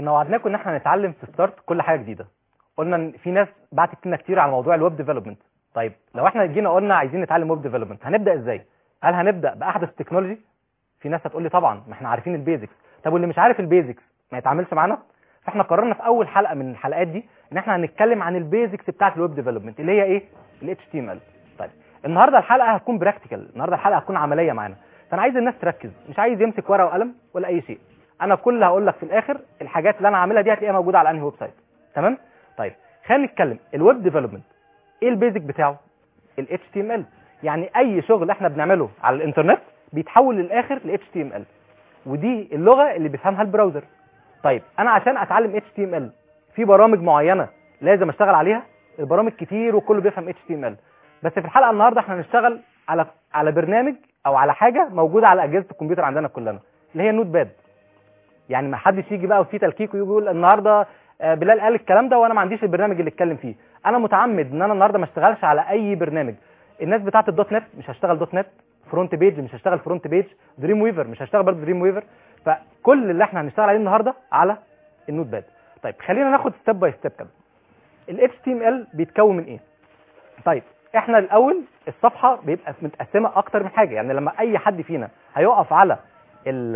كنا وعدناكم ان احنا هنتعلم في ستارت كل حاجه جديده قلنا ان في ناس بعتت لنا كتير على موضوع الويب ديفلوبمنت طيب لو احنا جينا قلنا عايزين نتعلم ويب ديفلوبمنت هنبدا ازاي هل هنبدا باحدث تكنولوجي في ناس هتقول لي طبعا ما احنا عارفين البيزكس طب واللي مش عارف البيزكس ما يتعاملش معانا فاحنا قررنا في اول حلقه من الحلقات دي ان احنا هنتكلم عن البيزكس بتاعه الويب ديفلوبمنت اللي هي ايه ال HTML طيب النهارده الحلقه هتكون براكتيكال النهارده الحلقه هتكون عمليه معانا فانا عايز الناس تركز مش عايز يمسك ورقه وقلم ولا اي شيء انا كل اللي هقول لك في الاخر الحاجات اللي انا عاملها دي هتلاقيها موجوده على انهي ويب سايت تمام طيب خلينا نتكلم الويب ديفلوبمنت ايه البيزك بتاعه ال HTML يعني اي شغل احنا بنعمله على الانترنت بيتحول للاخر ل HTML ودي اللغه اللي بيفهمها البراوزر طيب انا عشان اتعلم HTML في برامج معينه لازم اشتغل عليها البرامج كتير وكله بيفهم HTML بس في الحلقه النهارده احنا هنشتغل على على برنامج او على حاجه موجوده على اجهزه الكمبيوتر عندنا كلنا اللي هي النوت باد يعني ما حدش يجي بقى وفي تلكيك ويجي يقول النهارده آه، بلال قال الكلام ده وانا ما عنديش البرنامج اللي اتكلم فيه انا متعمد ان انا النهارده ما اشتغلش على اي برنامج الناس بتاعه الدوت نت مش هشتغل دوت نت فرونت بيج مش هشتغل فرونت بيج دريم ويفر مش هشتغل برضه دريم ويفر فكل اللي احنا هنشتغل عليه النهارده على النوت باد طيب خلينا ناخد ستيب باي ستيب كده ال HTML بيتكون من ايه طيب احنا الاول الصفحه بيبقى متقسمه اكتر من حاجه يعني لما اي حد فينا هيقف على ال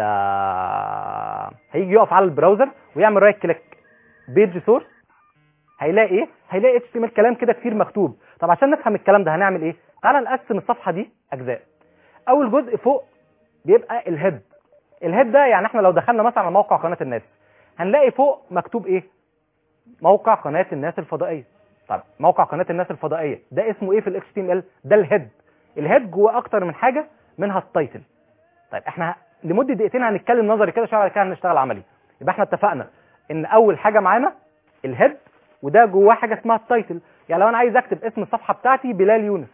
هيجي يقف على البراوزر ويعمل رايت كليك بيج سورس هيلاقي ايه هيلاقي HTML كلام كده كتير مكتوب طب عشان نفهم الكلام ده هنعمل ايه تعال نقسم الصفحه دي اجزاء اول جزء فوق بيبقى الهيد الهيد ده يعني احنا لو دخلنا مثلا على موقع قناه الناس هنلاقي فوق مكتوب ايه موقع قناه الناس الفضائيه طب موقع قناه الناس الفضائيه ده اسمه ايه في ال HTML ده الهيد الهيد جواه اكتر من حاجه منها التايتل طيب احنا لمده دقيقتين هنتكلم نظري كده شويه بعد كده هنشتغل عملي يبقى احنا اتفقنا ان اول حاجه معانا الهيد وده جواه حاجه اسمها التايتل يعني لو انا عايز اكتب اسم الصفحه بتاعتي بلال يونس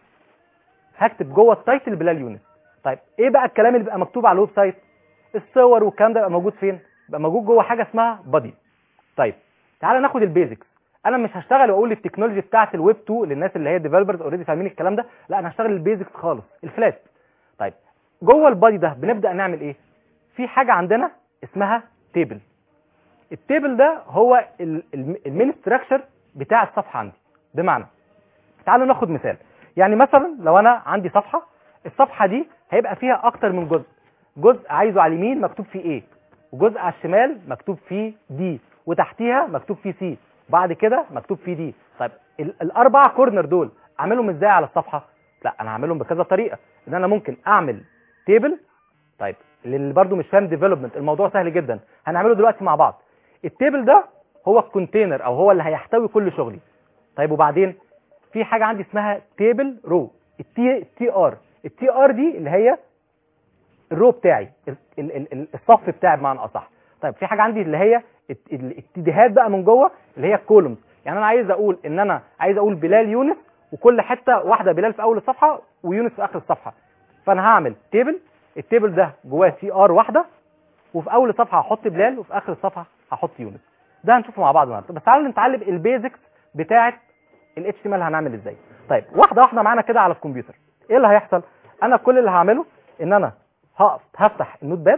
هكتب جوه التايتل بلال يونس طيب ايه بقى الكلام اللي بيبقى مكتوب على الويب سايت الصور والكلام ده بيبقى موجود فين بيبقى موجود جوه حاجه اسمها بادي طيب تعالى ناخد البيزكس انا مش هشتغل واقول التكنولوجي بتاعت الويب 2 للناس اللي هي ديفلوبرز اوريدي فاهمين الكلام ده لا انا هشتغل البيزكس خالص الفلات طيب جوه البادي ده بنبدا نعمل ايه في حاجه عندنا اسمها تيبل التيبل ده هو المين ستراكشر بتاع الصفحه عندي بمعنى تعالوا ناخد مثال يعني مثلا لو انا عندي صفحه الصفحه دي هيبقى فيها اكتر من جزء جزء عايزه على اليمين مكتوب فيه ايه وجزء على الشمال مكتوب فيه دي وتحتيها مكتوب فيه سي بعد كده مكتوب فيه دي طيب ال- الاربع كورنر دول اعملهم ازاي على الصفحه لا انا هعملهم بكذا طريقه ان انا ممكن اعمل تيبل طيب اللي برضو مش فاهم ديفلوبمنت الموضوع سهل جدا هنعمله دلوقتي مع بعض التيبل ده هو الكونتينر او هو اللي هيحتوي كل شغلي طيب وبعدين في حاجه عندي اسمها تيبل رو التي تي ار التي ار دي اللي هي الرو بتاعي ال- ال- ال- ال- الصف بتاعي بمعنى اصح طيب في حاجه عندي اللي هي الت- ال- الاتجاهات بقى من جوه اللي هي الكولومز يعني انا عايز اقول ان انا عايز اقول بلال يونس وكل حته واحده بلال في اول الصفحه ويونس في اخر الصفحه فانا هعمل تيبل التيبل ده جواه تي ار واحده وفي اول الصفحه هحط بلال وفي اخر الصفحه هحط يونس ده هنشوفه مع بعض النهارده بس تعالوا نتعلم البيزكس بتاعه ال HTML هنعمل ازاي طيب واحده واحده معانا كده على الكمبيوتر ايه اللي هيحصل انا كل اللي هعمله ان انا هقف هفتح النوت باد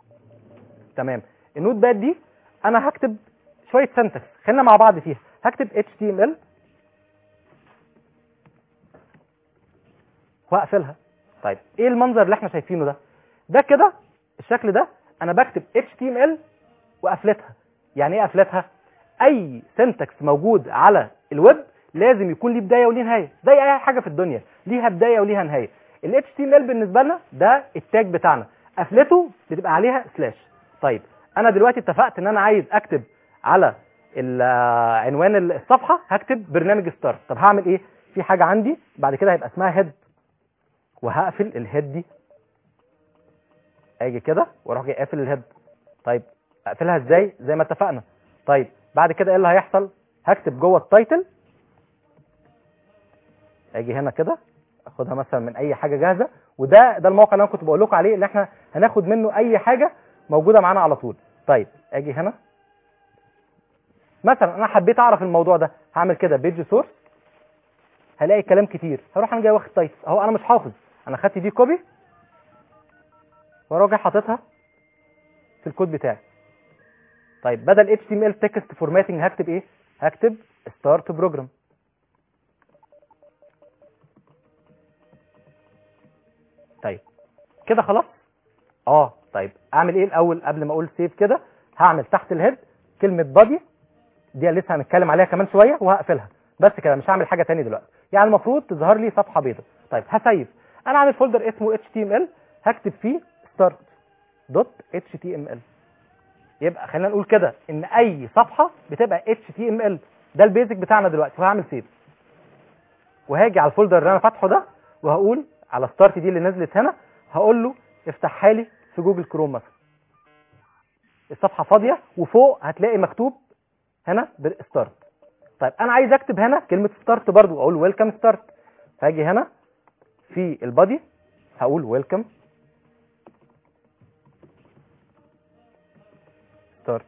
تمام النوت باد دي انا هكتب شويه سنتكس خلينا مع بعض فيها هكتب HTML واقفلها طيب ايه المنظر اللي احنا شايفينه ده ده كده الشكل ده انا بكتب HTML وقفلتها يعني ايه قفلتها اي سنتكس موجود على الويب لازم يكون ليه بدايه وليه نهايه زي اي حاجه في الدنيا ليها بدايه وليها نهايه ال HTML بالنسبه لنا ده التاج بتاعنا قفلته بتبقى عليها سلاش طيب انا دلوقتي اتفقت ان انا عايز اكتب على ال- آه، عنوان الصفحه هكتب برنامج ستارت طب هعمل ايه في حاجه عندي بعد كده هيبقى اسمها هيد وهقفل الهيد دي اجي كده واروح جاي قافل الهيد طيب اقفلها ازاي زي ما اتفقنا طيب بعد كده ايه اللي هيحصل هكتب جوه التايتل اجي هنا كده اخدها مثلا من اي حاجه جاهزه وده ده الموقع اللي انا كنت بقول لكم عليه اللي احنا هناخد منه اي حاجه موجوده معانا على طول طيب اجي هنا مثلا انا حبيت اعرف الموضوع ده هعمل كده بيج سورس هلاقي كلام كتير هروح انا جاي واخد تايتل اهو انا مش حافظ انا خدت دي كوبي واروح جاي حاططها في الكود بتاعي طيب بدل HTML text formatting هكتب ايه هكتب start program طيب كده خلاص اه طيب اعمل ايه الاول قبل ما اقول سيف كده هعمل تحت الهيد كلمه بادي دي لسه هنتكلم عليها كمان شويه وهقفلها بس كده مش هعمل حاجه تاني دلوقتي يعني المفروض تظهر لي صفحه بيضاء طيب هسيف انا عامل فولدر اسمه html هكتب فيه start دوت html يبقى خلينا نقول كده ان اي صفحه بتبقى html ده البيزك بتاعنا دلوقتي وهعمل سيف وهاجي على الفولدر اللي انا فاتحه ده وهقول على ستارت دي اللي نزلت هنا هقول له افتحها لي في جوجل كروم مثلا الصفحه فاضيه وفوق هتلاقي مكتوب هنا بالستارت طيب انا عايز اكتب هنا كلمه ستارت برضو اقول ويلكم ستارت فاجي هنا في البادي هقول ويلكم ستارت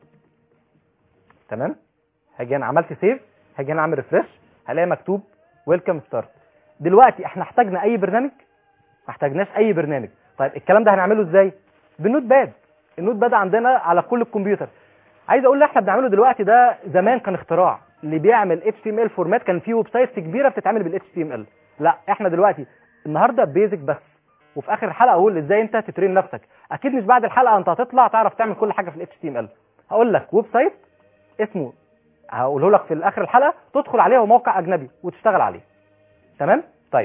تمام هاجي انا عملت سيف هاجي انا اعمل ريفرش هلاقي مكتوب ويلكم ستارت دلوقتي احنا احتاجنا اي برنامج ما احتاجناش اي برنامج طيب الكلام ده هنعمله ازاي بالنوت باد النوت باد عندنا على كل الكمبيوتر عايز اقول اللي احنا بنعمله دلوقتي ده زمان كان اختراع اللي بيعمل اتش تي ام ال فورمات كان فيه ويب سايتس كبيره بتتعمل بالاتش تي ام ال لا احنا دلوقتي النهارده بيزك بس وفي اخر الحلقه اقول ازاي انت تترين نفسك اكيد مش بعد الحلقه انت هتطلع تعرف تعمل كل حاجه في الاتش تي ام ال هقول لك ويب سايت اسمه هقوله لك في اخر الحلقه تدخل عليه هو موقع اجنبي وتشتغل عليه تمام طيب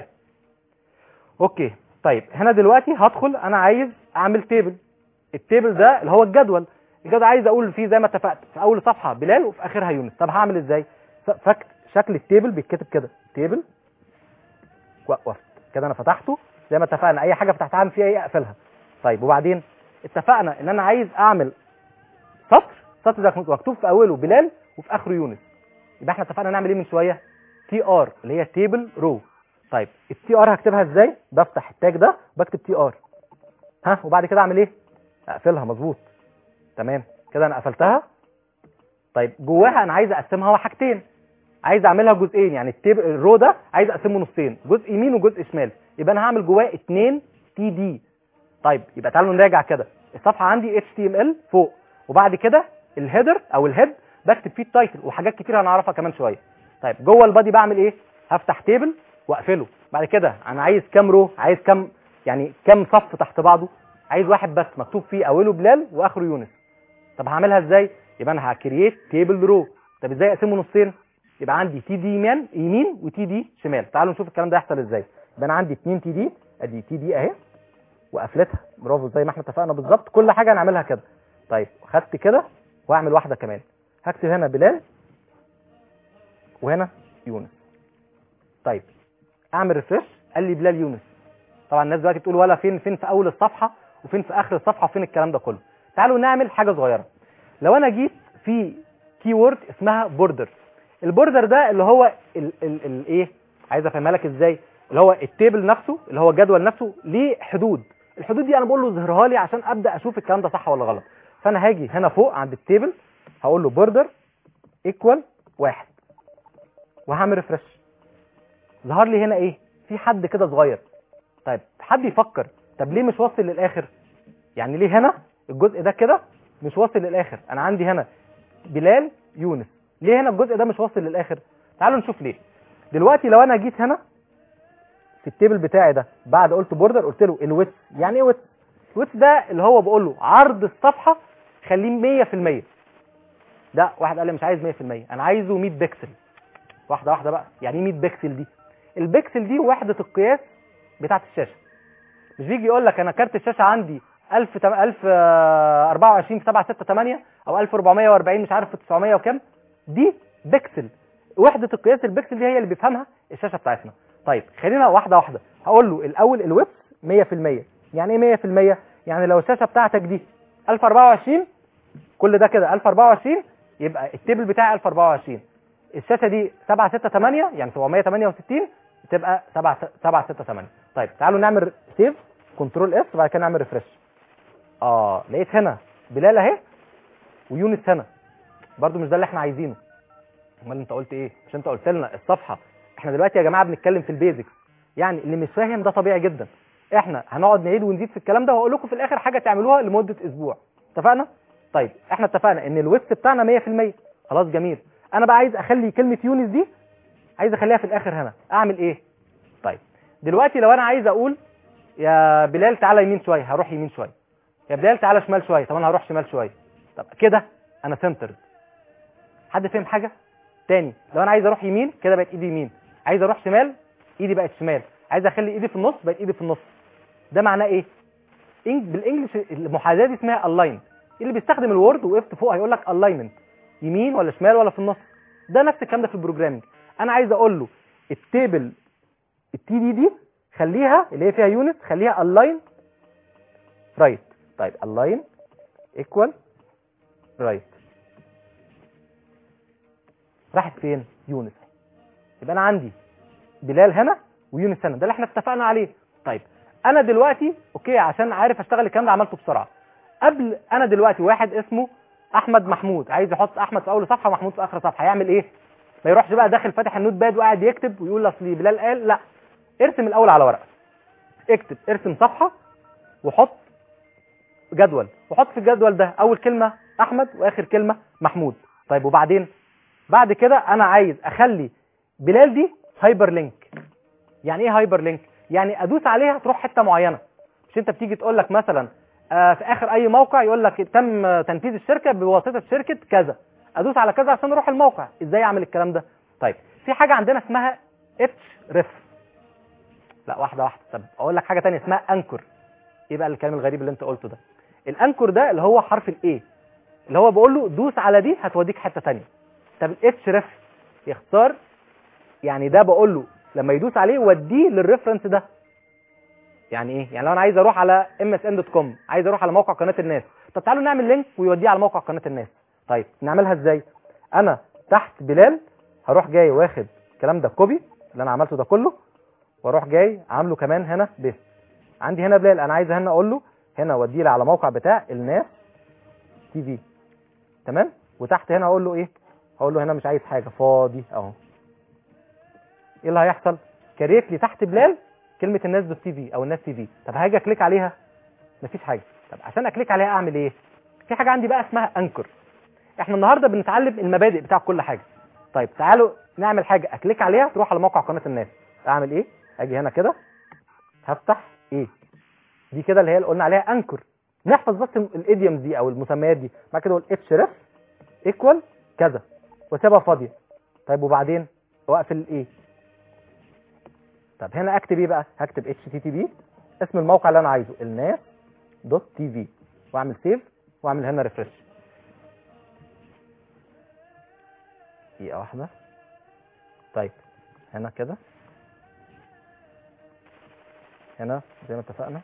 اوكي طيب هنا دلوقتي هدخل انا عايز اعمل تيبل التيبل ده اللي هو الجدول الجدول عايز اقول فيه زي ما اتفقت في اول صفحه بلال وفي اخرها يونس طب هعمل ازاي فك شكل التيبل بيتكتب كده تيبل وقفت كده انا فتحته زي ما اتفقنا اي حاجه فتحتها اعمل فيها ايه اقفلها طيب وبعدين اتفقنا ان انا عايز اعمل سطر سطر ده مكتوب في اوله بلال وفي اخره يونس يبقى احنا اتفقنا نعمل ايه من شويه تي ار اللي هي تيبل رو طيب التي ار هكتبها ازاي بفتح التاج ده بكتب تي ار ها وبعد كده اعمل ايه اقفلها مظبوط تمام كده انا قفلتها طيب جواها انا عايز اقسمها هو حاجتين عايز اعملها جزئين يعني التيب الرو ده عايز اقسمه نصين جزء يمين وجزء شمال يبقى انا هعمل جواه اتنين تي دي طيب يبقى تعالوا نراجع كده الصفحه عندي اتش تي ام ال فوق وبعد كده الهيدر او الهيد بكتب فيه التايتل وحاجات كتير هنعرفها كمان شويه طيب جوه البادي بعمل ايه هفتح تيبل واقفله بعد كده انا عايز كام رو عايز كام يعني كام صف تحت بعضه عايز واحد بس مكتوب فيه اوله بلال واخره يونس طب هعملها ازاي يبقى انا هكرييت تيبل رو طب ازاي اقسمه نصين يبقى عندي تي دي يمين يمين وتي دي شمال تعالوا نشوف الكلام ده يحصل ازاي يبقى انا عندي 2 تي دي ادي تي دي اهي وقفلتها برافو زي ما احنا اتفقنا بالظبط كل حاجه هنعملها كده طيب خدت كده واعمل واحده كمان هكتب هنا بلال وهنا يونس طيب اعمل ريفرش قال لي بلال يونس طبعا الناس دلوقتي بتقول ولا فين فين في اول الصفحه وفين في اخر الصفحه وفين الكلام ده كله تعالوا نعمل حاجه صغيره لو انا جيت في كي وورد اسمها بوردر البوردر ده اللي هو الايه عايز افهمها لك ازاي اللي هو التيبل نفسه اللي هو الجدول نفسه ليه حدود الحدود دي انا بقول له ظهرها لي عشان ابدا اشوف الكلام ده صح ولا غلط فانا هاجي هنا فوق عند التيبل هقول له بوردر ايكوال واحد وهعمل ريفرش ظهر لي هنا ايه في حد كده صغير طيب حد يفكر طب ليه مش واصل للاخر يعني ليه هنا الجزء ده كده مش واصل للاخر انا عندي هنا بلال يونس ليه هنا الجزء ده مش واصل للاخر تعالوا نشوف ليه دلوقتي لو انا جيت هنا في التيبل بتاعي ده بعد قلت بوردر قلت له الويت يعني ايه ويت الويت ده اللي هو بقول له عرض الصفحه خليه 100% ده واحد قال لي مش عايز 100% انا عايزه 100 بكسل واحده واحده بقى يعني ايه 100 بكسل دي البكسل دي وحده القياس بتاعه الشاشه مش بيجي يقول لك انا كارت الشاشه عندي 1000 1024 في 768 او 1440 مش عارف في 900 وكام دي بكسل وحده القياس البكسل دي هي اللي بيفهمها الشاشه بتاعتنا طيب خلينا واحده واحده هقول له الاول الويب 100% يعني ايه 100% يعني لو الشاشه بتاعتك دي 1024 كل ده كده 1024 يبقى التيبل بتاعي 1024 الشاشه دي 768 يعني 768 تبقى 768 طيب تعالوا نعمل سيف كنترول اس وبعد كده نعمل ريفرش اه لقيت هنا بلال اهي ويونس هنا برضو مش ده اللي احنا عايزينه امال انت قلت ايه مش انت قلت لنا الصفحه احنا دلوقتي يا جماعه بنتكلم في البيزكس يعني اللي مش فاهم ده طبيعي جدا احنا هنقعد نعيد ونزيد في الكلام ده وهقول لكم في الاخر حاجه تعملوها لمده اسبوع اتفقنا طيب احنا اتفقنا ان الويست بتاعنا 100% خلاص جميل انا بقى عايز اخلي كلمه يونس دي عايز اخليها في الاخر هنا اعمل ايه طيب دلوقتي لو انا عايز اقول يا بلال تعالى يمين شويه هروح يمين شويه يا بلال تعالى شمال شويه طب انا هروح شمال شويه طب كده انا سنترد حد فهم حاجه تاني لو انا عايز اروح يمين كده بقت ايدي يمين عايز اروح شمال ايدي بقت شمال عايز اخلي ايدي في النص بقت ايدي في النص ده معناه ايه إنج- بالانجلش المحاذاه دي اسمها الاين اللي بيستخدم الوورد وقفت فوق هيقول لك الاينمنت يمين ولا شمال ولا في النص ده نفس الكلام ده في البروجرامنج انا عايز اقول له التيبل التي دي دي خليها اللي هي فيها يونت خليها الاين رايت طيب الاين ايكوال رايت راحت فين يونس يبقى انا عندي بلال هنا ويونس هنا ده اللي احنا اتفقنا عليه طيب انا دلوقتي اوكي عشان عارف اشتغل الكلام ده عملته بسرعه قبل انا دلوقتي واحد اسمه احمد محمود عايز يحط احمد في اول صفحه ومحمود في اخر صفحه هيعمل ايه ما يروحش بقى داخل فاتح النوت باد وقاعد يكتب ويقول اصل بلال قال لا ارسم الاول على ورقه اكتب ارسم صفحه وحط جدول وحط في الجدول ده اول كلمه احمد واخر كلمه محمود طيب وبعدين بعد كده انا عايز اخلي بلال دي هايبر لينك يعني ايه هايبر لينك يعني ادوس عليها تروح حته معينه مش انت بتيجي تقول لك مثلا آه، في اخر اي موقع يقول لك تم آه، تنفيذ الشركه بواسطه شركه كذا ادوس على كذا عشان اروح الموقع ازاي اعمل الكلام ده طيب في حاجه عندنا اسمها اتش ريف لا واحده واحده طب اقول لك حاجه تانية اسمها انكر ايه بقى الكلام الغريب اللي انت قلته ده الانكر ده اللي هو حرف الاي اللي هو بقول له دوس على دي هتوديك حته تانية طب الاتش ريف يختار يعني ده بقول له لما يدوس عليه وديه للريفرنس ده يعني ايه يعني لو انا عايز اروح على msn.com عايز اروح على موقع قناه الناس طب تعالوا نعمل لينك ويوديه على موقع قناه الناس طيب نعملها ازاي انا تحت بلال هروح جاي واخد الكلام ده كوبي اللي انا عملته ده كله واروح جاي عامله كمان هنا بيست عندي هنا بلال انا عايز هنا اقول له هنا وديه لي على موقع بتاع الناس تي في تمام وتحت هنا اقول له ايه هقول له هنا مش عايز حاجه فاضي اهو ايه اللي هيحصل كريت لي تحت بلال كلمه الناس دوت تي في او الناس تي في طب هاجي اكليك عليها مفيش حاجه طب عشان اكليك عليها اعمل ايه في حاجه عندي بقى اسمها انكر احنا النهارده بنتعلم المبادئ بتاع كل حاجه طيب تعالوا نعمل حاجه اكليك عليها تروح على موقع قناه الناس اعمل ايه اجي هنا كده هفتح ايه دي كده اللي هي اللي قلنا عليها انكر نحفظ بس الايديومز دي او المسميات دي بعد كده اقول اتش ريف ايكوال كذا واسيبها فاضيه طيب وبعدين واقفل الايه طب هنا اكتب ايه بقى هكتب اتش تي تي بي اسم الموقع اللي انا عايزه الناس دوت تي في واعمل سيف واعمل هنا ريفرش دقيقه واحده طيب هنا كده هنا زي ما اتفقنا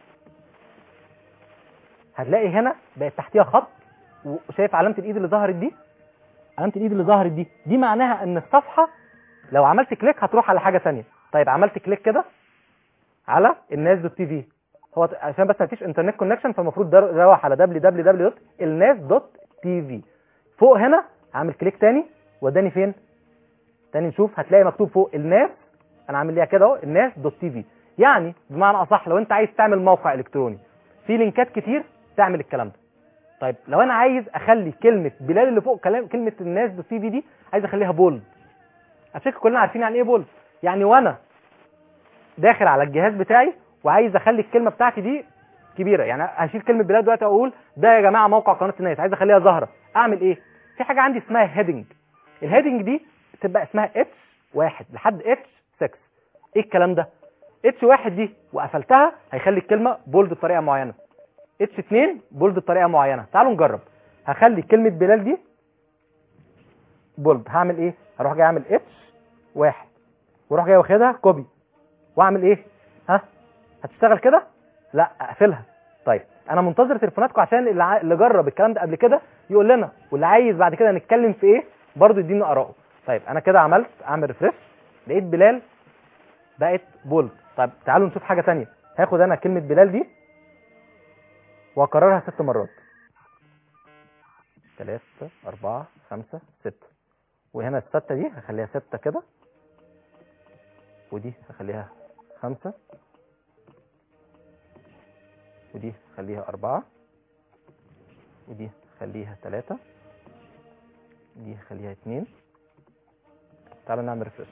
هتلاقي هنا بقت تحتيها خط وشايف علامه الايد اللي ظهرت دي علامه الايد اللي ظهرت دي دي معناها ان الصفحه لو عملت كليك هتروح على حاجه ثانيه طيب عملت كليك كده على الناس دوت تي في هو ت- عشان بس ما فيش انترنت كونكشن فالمفروض ده يروح على www.الناس.tv فوق هنا عامل كليك تاني وداني فين تاني نشوف هتلاقي مكتوب فوق الناس انا عامل ليها كده اهو الناس دوت تي في يعني بمعنى اصح لو انت عايز تعمل موقع الكتروني في لينكات كتير تعمل الكلام ده طيب لو انا عايز اخلي كلمه بلال اللي فوق كلام كلمه الناس دوت تي في دي عايز اخليها بولد على فكره كلنا عارفين يعني ايه بولد يعني وانا داخل على الجهاز بتاعي وعايز اخلي الكلمه بتاعتي دي كبيره يعني هشيل كلمه بلاد دلوقتي واقول ده يا جماعه موقع قناه الناس عايز اخليها ظاهره اعمل ايه في حاجه عندي اسمها هيدنج الهيدنج دي تبقى اسمها اتش واحد لحد اتش 6 ايه الكلام ده اتش واحد دي وقفلتها هيخلي الكلمه بولد بطريقه معينه اتش 2 بولد بطريقه معينه تعالوا نجرب هخلي كلمه بلال دي بولد هعمل ايه هروح جاي اعمل اتش واحد واروح جاي واخدها كوبي واعمل ايه ها هتشتغل كده لا اقفلها طيب انا منتظر تليفوناتكم عشان اللي, ع... اللي جرب الكلام ده قبل كده يقول لنا واللي عايز بعد كده نتكلم في ايه برضه يدينا اراءه طيب انا كده عملت اعمل ريفرش لقيت بلال بقت بولد طيب تعالوا نشوف حاجه تانية هاخد انا كلمه بلال دي واكررها ست مرات ثلاثة أربعة خمسة ستة وهنا الستة دي هخليها ستة كده ودي هخليها خمسة ودي هخليها أربعة ودي خليها ثلاثة دي خليها اتنين تعالوا نعمل ريفرش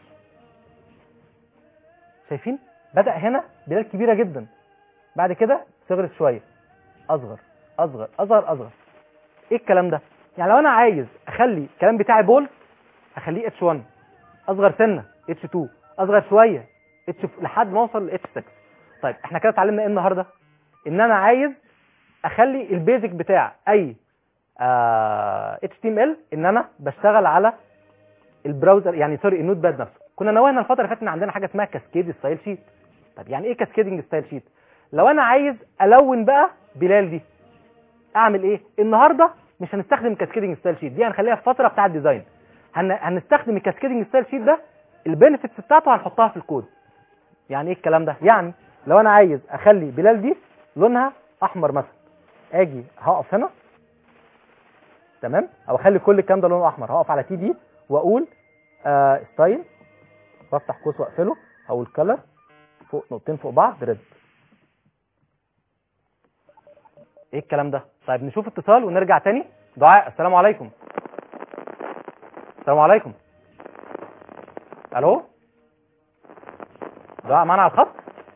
شايفين بدأ هنا بلاد كبيرة جدا بعد كده صغرت شوية أصغر أصغر أصغر أصغر إيه الكلام ده؟ يعني لو أنا عايز أخلي الكلام بتاعي بول هخليه اتش 1 أصغر سنة اتش 2 أصغر شوية اتش لحد ما أوصل ل اتش 6 طيب احنا كده اتعلمنا ايه النهارده؟ إن أنا عايز أخلي البيزك بتاع أي اتش تي ام ال ان انا بشتغل على البراوزر يعني سوري النوت باد نفسه كنا نوهنا الفتره اللي فاتت ان عندنا حاجه اسمها كاسكيد ستايل شيت طب يعني ايه كاسكيدنج ستايل شيت لو انا عايز الون بقى بلال دي اعمل ايه النهارده مش هنستخدم كاسكيدنج ستايل شيت دي هنخليها في فتره بتاعه الديزاين هن... هنستخدم الكاسكيدنج ستايل شيت ده البينفيتس بتاعته هنحطها في الكود يعني ايه الكلام ده يعني لو انا عايز اخلي بلال دي لونها احمر مثلا اجي هقف هنا تمام او اخلي كل الكلام ده لونه احمر هقف على تي دي واقول آه ستايل بفتح قوس واقفله اقول كلر فوق نقطتين فوق بعض ريد ايه الكلام ده طيب نشوف اتصال ونرجع تاني دعاء السلام عليكم السلام عليكم الو دعاء معانا على الخط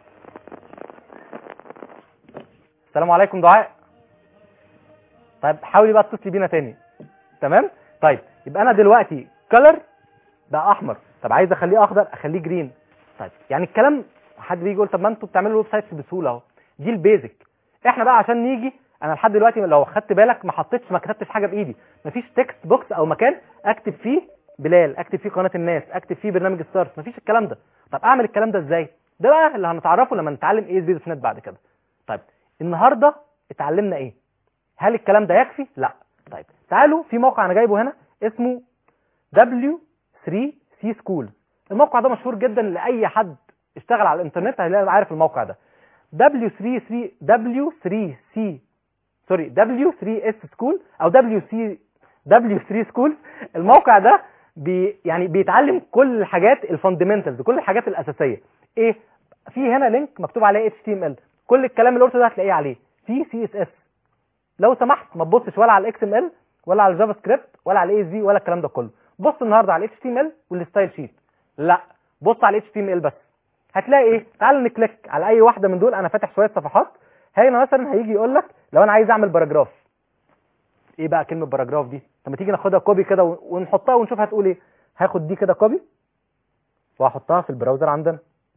السلام عليكم دعاء طيب حاولي بقى تتصلي بينا تاني تمام طيب يبقى انا دلوقتي كلر بقى احمر طب عايز اخليه اخضر اخليه جرين طيب يعني الكلام حد بيجي يقول طب ما انتوا بتعملوا ويب سايتس بسهوله اهو دي البيزك احنا بقى عشان نيجي انا لحد دلوقتي لو خدت بالك ما حطيتش ما كتبتش حاجه بايدي مفيش تكست بوكس او مكان اكتب فيه بلال اكتب فيه قناه الناس اكتب فيه برنامج ستارت مفيش الكلام ده طب اعمل الكلام ده ازاي ده بقى اللي هنتعرفه لما نتعلم ايه بيزنس نت بعد كده طيب النهارده اتعلمنا ايه هل الكلام ده يكفي لا طيب تعالوا في موقع انا جايبه هنا اسمه W3C School الموقع ده مشهور جدا لاي حد اشتغل على الانترنت هيلاقي عارف الموقع ده W3C W3C سوري W3S School او WC W3 School الموقع ده بي يعني بيتعلم كل الحاجات الفاندمنتالز كل الحاجات الاساسيه ايه في هنا لينك مكتوب عليه HTML كل الكلام اللي قلته ده هتلاقيه عليه في CSS لو سمحت ما تبصش ولا على الاكس ام ال ولا على الجافا سكريبت ولا على الاي اس في ولا الكلام ده كله بص النهارده على الاتش تي ام ال والستايل شيت لا بص على الاتش تي ام ال بس هتلاقي ايه تعال نكليك على اي واحده من دول انا فاتح شويه صفحات هنا مثلا هيجي يقول لك لو انا عايز اعمل باراجراف ايه بقى كلمه باراجراف دي طب ما تيجي ناخدها كوبي كده ونحطها ونشوف هتقول ايه هاخد دي كده كوبي وهحطها في البراوزر عندنا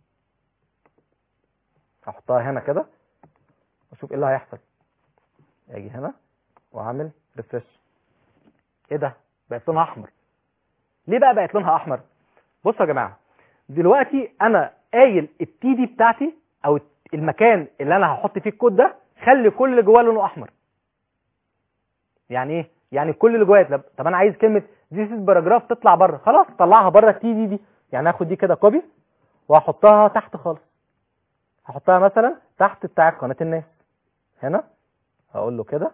هحطها هنا كده واشوف ايه اللي هيحصل اجي هنا واعمل ريفرش ايه ده بقت لونها احمر ليه بقى بقت لونها احمر بصوا يا جماعه دلوقتي انا قايل التي دي بتاعتي او المكان اللي انا هحط فيه الكود ده خلي كل اللي جواه لونه احمر يعني ايه يعني كل اللي جواه طب انا عايز كلمه ذيس باراجراف تطلع بره خلاص طلعها بره التي دي دي يعني هاخد دي كده كوبي وهحطها تحت خالص هحطها مثلا تحت بتاع قناه الناس هنا هقول له كده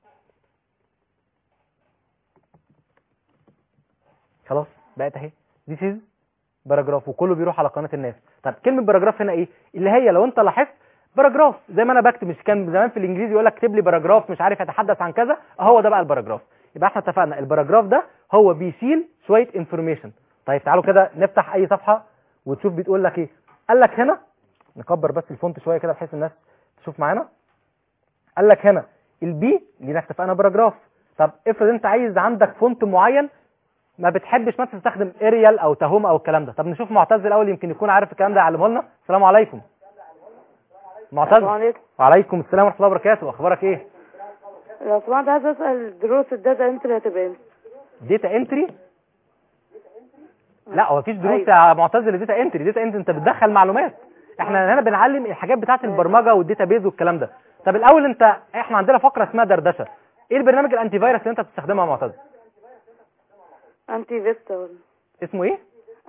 خلاص بقت اهي ذيس از باراجراف وكله بيروح على قناه الناس طب كلمه باراجراف هنا ايه اللي هي لو انت لاحظت باراجراف زي ما انا بكتب مش كان زمان في الانجليزي يقول لك اكتب لي باراجراف مش عارف يتحدث عن كذا هو ده بقى الباراجراف يبقى احنا اتفقنا الباراجراف ده هو بيشيل شويه انفورميشن طيب تعالوا كده نفتح اي صفحه وتشوف بتقول لك ايه قال لك هنا نكبر بس الفونت شويه كده بحيث الناس تشوف معانا قال لك هنا البي اللي اتفقنا باراجراف طب افرض انت عايز عندك فونت معين ما بتحبش مثلا تستخدم اريال او تهوم او الكلام ده طب نشوف معتز الاول يمكن يكون عارف الكلام ده يعلمه لنا السلام عليكم معتز عليكم وعليكم السلام ورحمه الله وبركاته اخبارك ايه لو سمحت عايز اسال دروس الداتا انتري هتبقى امتى داتا انتري لا هو مفيش دروس أيوة. يا معتز لداتا انتري داتا انتري انت بتدخل معلومات احنا هنا بنعلم الحاجات بتاعه البرمجه والداتا بيز والكلام ده طب الاول انت احنا عندنا فقره اسمها دردشه ايه البرنامج الانتي فيروس اللي انت بتستخدمه يا معتز انتي فيستا ولا اسمه ايه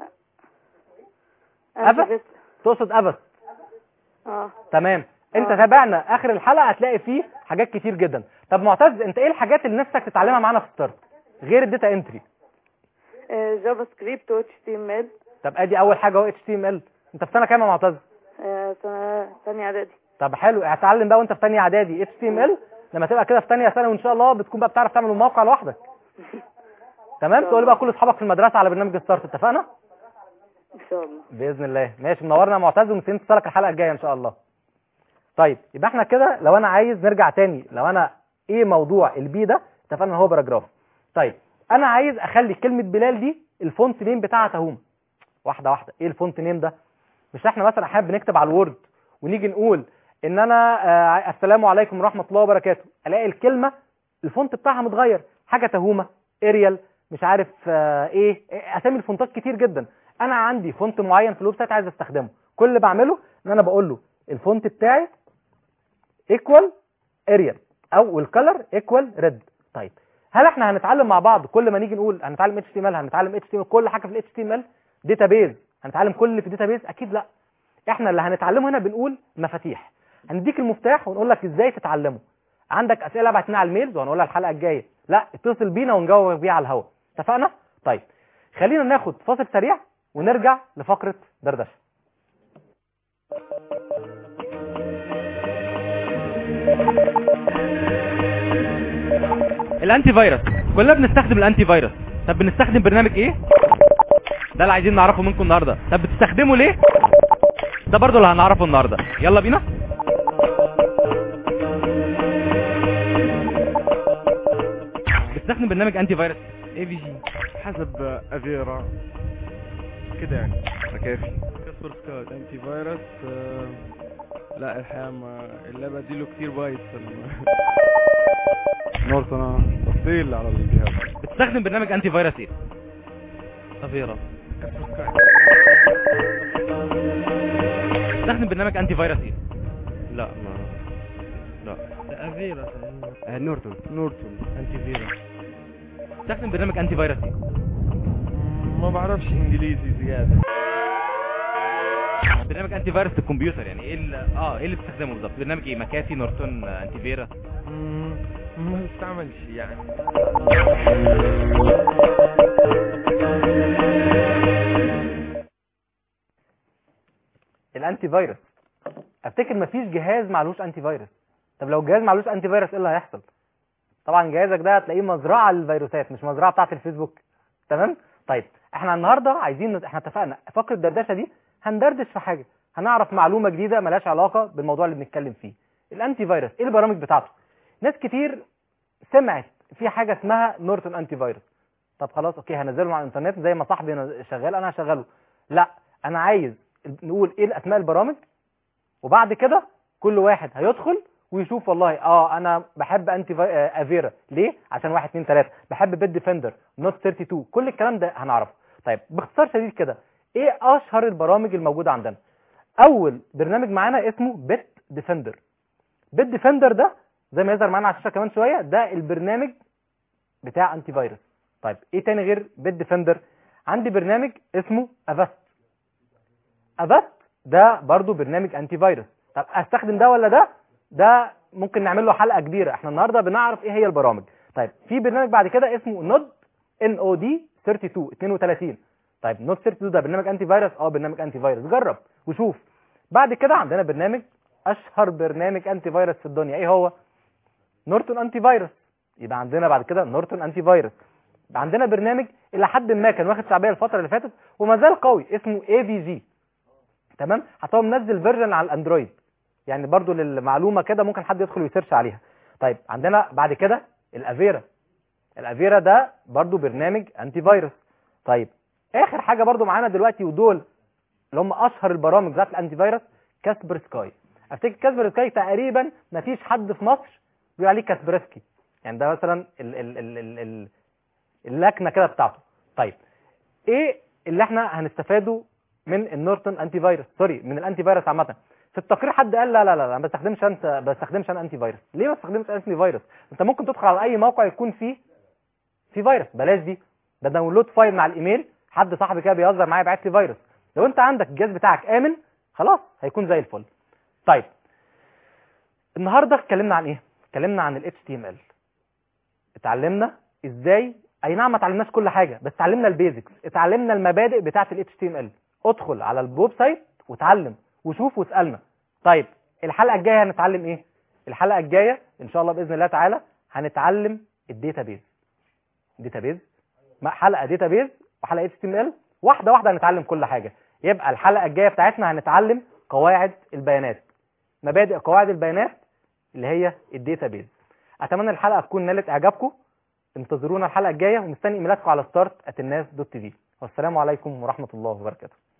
انتي أبا؟ فيستا تقصد افست اه تمام انت آه. تابعنا اخر الحلقه هتلاقي فيه حاجات كتير جدا طب معتز انت ايه الحاجات اللي نفسك تتعلمها معانا في ستارت غير الداتا انتري آه، جافا سكريبت و اتش تي ام ال طب ادي اول حاجه اهو اتش تي ام ال انت في سنه كام يا معتز سنه ثانيه اعدادي طب حلو اتعلم بقى وانت في ثانيه اعدادي اتش تي ام ال لما تبقى كده في ثانيه ثانوي ان شاء الله بتكون بقى بتعرف تعمل الموقع لوحدك تمام تقول بقى كل اصحابك في المدرسه على برنامج ستارت اتفقنا ان شاء الله باذن الله ماشي منورنا يا معتز ومستنيين اتصالك الحلقه الجايه ان شاء الله طيب يبقى احنا كده لو انا عايز نرجع تاني لو انا ايه موضوع البي ده اتفقنا ان هو باراجراف طيب انا عايز اخلي كلمه بلال دي الفونت نيم بتاعها تهوم واحده واحده ايه الفونت نيم ده مش احنا مثلا احيانا بنكتب على الوورد ونيجي نقول ان انا آه السلام عليكم ورحمه الله وبركاته الاقي الكلمه الفونت بتاعها متغير حاجه تهومه اريال مش عارف آه ايه إيه، اسامي الفونتات كتير جدا انا عندي فونت معين في الويب سايت عايز استخدمه كل اللي بعمله ان انا بقول له الفونت بتاعي ايكوال اريال او الكلر ايكوال ريد طيب هل احنا هنتعلم مع بعض كل ما نيجي نقول هنتعلم اتش تي ام ال هنتعلم اتش تي ام كل حاجه في الاتش تي ام ال داتابيز هنتعلم كل اللي في الداتابيز اكيد لا احنا اللي هنتعلمه هنا بنقول مفاتيح هنديك المفتاح ونقول لك ازاي تتعلمه عندك اسئله ابعت لنا على الميلز وهنقولها الحلقه الجايه لا اتصل بينا ونجاوب بيها على الهواء اتفقنا طيب خلينا ناخد فاصل سريع ونرجع لفقره دردشه الانتي فيروس كلنا بنستخدم الانتي فيروس طب بنستخدم برنامج ايه ده اللي عايزين نعرفه منكم النهارده طب بتستخدمه ليه ده برضه اللي هنعرفه النهارده يلا بينا بتستخدم برنامج انتي فيروس اي في جي حسب افيرا كده يعني كافي كسر سكوت انتي فيروس آه، لا الحقيقه ما اللعبه دي له كتير بايت في الم- نورتنا تفصيل على الجهاز بتستخدم برنامج انتي فيروس ايه افيرا كسر سكوت بتستخدم برنامج انتي فيروس ايه لا ما لا افيرا نورتون نورتون انتي فيرا بتستخدم برنامج انتي فيروس ايه ما بعرفش انجليزي زياده برنامج انتي فيروس الكمبيوتر يعني ايه ال- اه ايه اللي بتستخدمه بالظبط برنامج ايه مكافي نورتون آه، انتي فيرا مم، ما بستعملش يعني الانتي فيروس افتكر مفيش جهاز معلوش انتي فيروس طب لو الجهاز معلوش انتي فيروس ايه اللي هيحصل طبعا جهازك ده هتلاقيه مزرعه للفيروسات مش مزرعه بتاعه الفيسبوك تمام طيب احنا النهارده عايزين احنا اتفقنا فقره الدردشه دي هندردش في حاجه هنعرف معلومه جديده ملهاش علاقه بالموضوع اللي بنتكلم فيه الانتي فيروس ايه البرامج بتاعته ناس كتير سمعت في حاجه اسمها نورتون انتي فيروس طب خلاص اوكي هنزله على الانترنت زي ما صاحبي نز- شغال انا هشغله لا انا عايز نقول ايه اسماء البرامج وبعد كده كل واحد هيدخل ويشوف والله اه انا بحب انتي في... آه افيرا ليه عشان واحد اتنين تلاته بحب بيت ديفندر نوت 32 كل الكلام ده هنعرفه طيب باختصار شديد كده ايه اشهر البرامج الموجوده عندنا اول برنامج معانا اسمه بيت ديفندر بيت ديفندر ده زي ما يظهر معانا على الشاشه كمان شويه ده البرنامج بتاع انتي فيروس طيب ايه تاني غير بيت ديفندر عندي برنامج اسمه افاست افاست ده برضو برنامج انتي فيروس طب استخدم ده ولا ده ده ممكن نعمل له حلقه كبيره احنا النهارده بنعرف ايه هي البرامج طيب في برنامج بعد كده اسمه نود ان او دي 32 32 طيب نود 32 ده برنامج انتي فيروس اه برنامج انتي فيروس جرب وشوف بعد كده عندنا برنامج اشهر برنامج انتي فيروس في الدنيا ايه هو نورتون انتي فيروس يبقى عندنا بعد كده نورتون انتي فيروس يبقى عندنا برنامج الى حد ما كان واخد شعبيه الفتره اللي فاتت وما زال قوي اسمه اي في جي تمام حتى هو منزل فيرجن على الاندرويد يعني برضو للمعلومه كده ممكن حد يدخل ويسيرش عليها طيب عندنا بعد كده الافيرا الافيرا ده برضو برنامج انتي فيروس طيب اخر حاجه برضو معانا دلوقتي ودول اللي هم اشهر البرامج ذات الانتي فيروس كاسبر سكاي افتكر كاسبر سكاي تقريبا ما فيش حد في مصر بيقول عليه كاسبرسكي يعني ده مثلا ال ال ال ال ال اللكنه كده بتاعته طيب ايه اللي احنا هنستفاده من النورتون انتي فيروس سوري من الانتي فيروس عامه في التقرير حد قال لا لا لا لا ما بستخدمش انت ما بستخدمش انا انتي فيروس ليه ما بستخدمش انتي فيروس انت ممكن تدخل على اي موقع يكون فيه في فيروس بلاش دي ده داونلود فايل مع الايميل حد صاحبي كده بيهزر معايا بعت لي فيروس لو انت عندك الجهاز بتاعك امن خلاص هيكون زي الفل طيب النهارده اتكلمنا عن ايه اتكلمنا عن ال HTML اتعلمنا ازاي اي نعم ما اتعلمناش كل حاجه بس اتعلمنا البيزكس اتعلمنا المبادئ بتاعه ال HTML ادخل على الويب سايت واتعلم وشوف واسالنا طيب الحلقه الجايه هنتعلم ايه الحلقه الجايه ان شاء الله باذن الله تعالى هنتعلم الداتابيز داتابيز حلقه داتابيز وحلقه اتش تي ام ال واحده واحده هنتعلم كل حاجه يبقى الحلقه الجايه بتاعتنا هنتعلم قواعد البيانات مبادئ قواعد البيانات اللي هي الداتابيز اتمنى الحلقه تكون نالت اعجابكم انتظرونا الحلقه الجايه ومستني ايميلاتكم على ستارت الناس دوت تي في والسلام عليكم ورحمه الله وبركاته